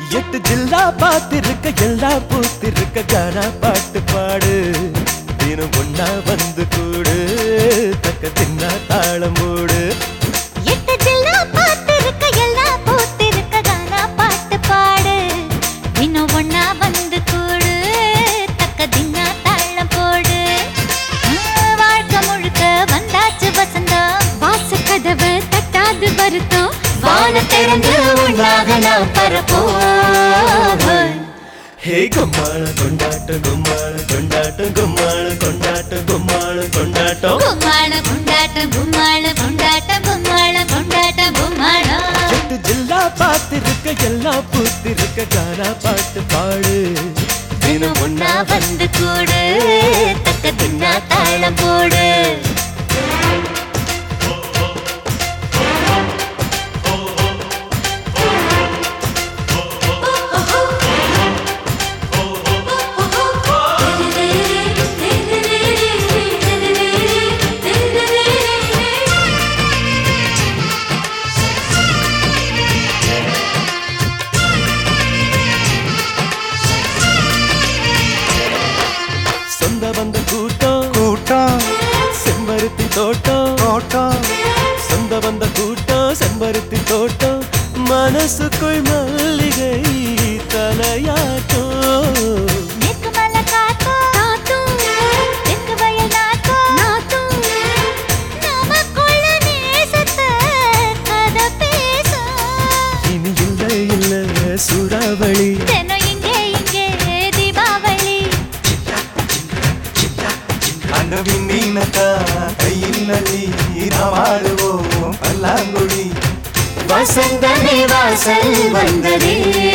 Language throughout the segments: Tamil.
எட்டு ஜில்லா பார்த்திருக்க எல்லாம் பூத்திருக்க கானா பாட்டு பாடு தினம் ஒன்னா வந்து கூடு தக்க தின்னா தாளம் போடு எட்டு ஜில்லா பார்த்திருக்க எல்லாம் பூத்திருக்க கானா பாட்டு பாடு இன்னும் ஒண்ணா வந்து கூடு தக்க தின்னா தாளம் போடு ஆ, வாழ்க்கை முழுக்க வந்தாச்சு வசந்தம் வாச கதவு தட்டாது வருத்தம் வான திறந்து உண்டாக நாம் பரப்போம் ஹே கும்மாள கொண்டாட்டம் கும்மாள கொண்டாட்டம் கும்மாள கொண்டாட்டம் கும்மாள கொண்டாட்டம் கும்மாள கொண்டாட்டம் கும்மாள கொண்டாட்டம் கும்மாள கொண்டாட்டம் கும்மாளம் எட்டு ஜில்லா பார்த்திருக்க எல்லாம் பூத்திருக்க கானா பாட்டு பாடு தினம் ஒன்னா ஒன்னா வந்து கூடு தக்க தின்னா தாளம் போடு சொந்த வந்த கூட்டம் கூட்டம் செம்பருத்தி தோட்டம் தோட்டம் சொந்த வந்த கூட்டம் செம்பருத்தி தோட்டம் மனசுக்குள் மல்லிகை தலையாட்டம் மேற்கு மலை காத்தும் காத்தும் தெற்கு வயல் நாத்தும் நாத்தும் நமக்குள்ள நேசத்தை கதை பேசும் இனி இல்லை இல்லை சூறாவளி தினம் இங்கே இங்கே தீபாவளி அந்த விண்ணீனக்கா கையில் அள்ளி நாம் ஆடுவோம் பல்லாங்குழி வசந்தமே வாசல் வந்ததே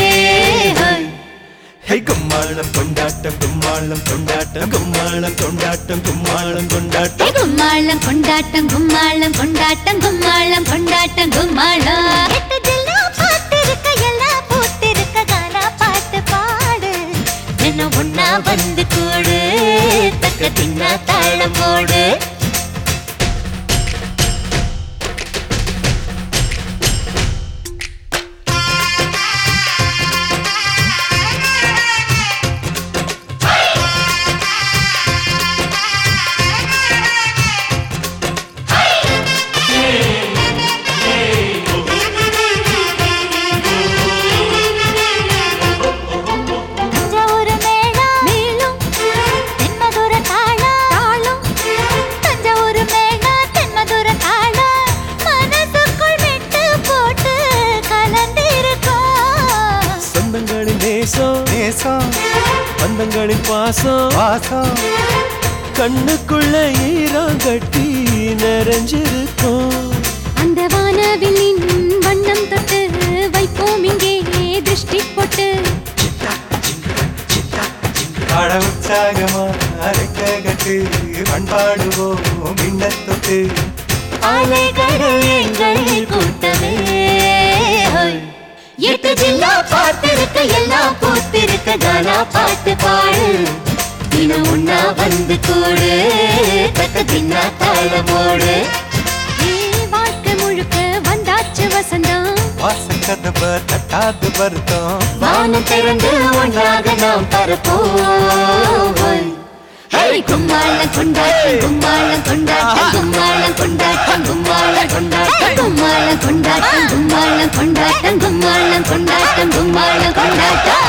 ஹே கும்மாளம் கொண்டாட்டம் கும்மாளம் கொண்டாட்டம் கும்மாளம் கொண்டாட்டம் கும்மாளம் கொண்டாட்டம் கும்மாளம் கொண்டாட்டம் கும்மாளம் கொண்டாட்டம் கும்மாளம் கொண்டாட்டம் கும்மாளம் எட்டு ஜில்லா பார்த்திருக்க எல்லாம் பூத்திருக்க கானா பாட்டு பாடு தினம் ஒன்னா வந்து கூடு தக்க தின்னா தாளம் போடு தஞ்சாவூர் மேளம் மேலும் தென்மதுர தாளம் தாளம் தஞ்சாவூர் மேளம் தென்மதுர தாளம் மனசுக்குள் விட்டு போட்டு கலந்திருக்கோம் சொந்தங்களின் நேசம் நேசம் பந்தங்களின் பாசம் வாசம் கண்ணுக்குள்ள ஈரம் கட்டி நிறைஞ்சிருக்கும் அந்த வானவில்லின் வண்ணம் தொட்டு வைப்போம் இங்கே திருஷ்டி போட்டு பட உற்சாகமா அரைக்க கட்டு பண்பாடுவோம் மின்னத் தொட்டு அலைகள் எங்கள் கூட்டமே ஹோய். எட்டு ஜில்லா பார்த்திருக்க எல்லாம் பூத்திருக்க கானா பாட்டு பாடு தினம் உண்ணா வந்து கூடு தக்க தின்னா தாளமோடு வாழ்க்கை முழுக்க வந்தாச்சு வசந்தம் வாசக்கதவ தட்டாது வருத்தம் வானம் திறந்து ஒன்றாக நாம் பரப்போம் ஹேய் கும்மாளம் கொண்டாட்டம் கும்மாளம் கொண்டாட்டம் கும்மாளம் கொண்டாட்டம் கும்மாளம் கொண்டாட்டம் கும்மாளம் கொண்டாட்டம் கும்மாளம் கொண்டாட்டம் கும்மாளம் கொண்டாட்டம் கும்மாளம் கொண்டாட்டம்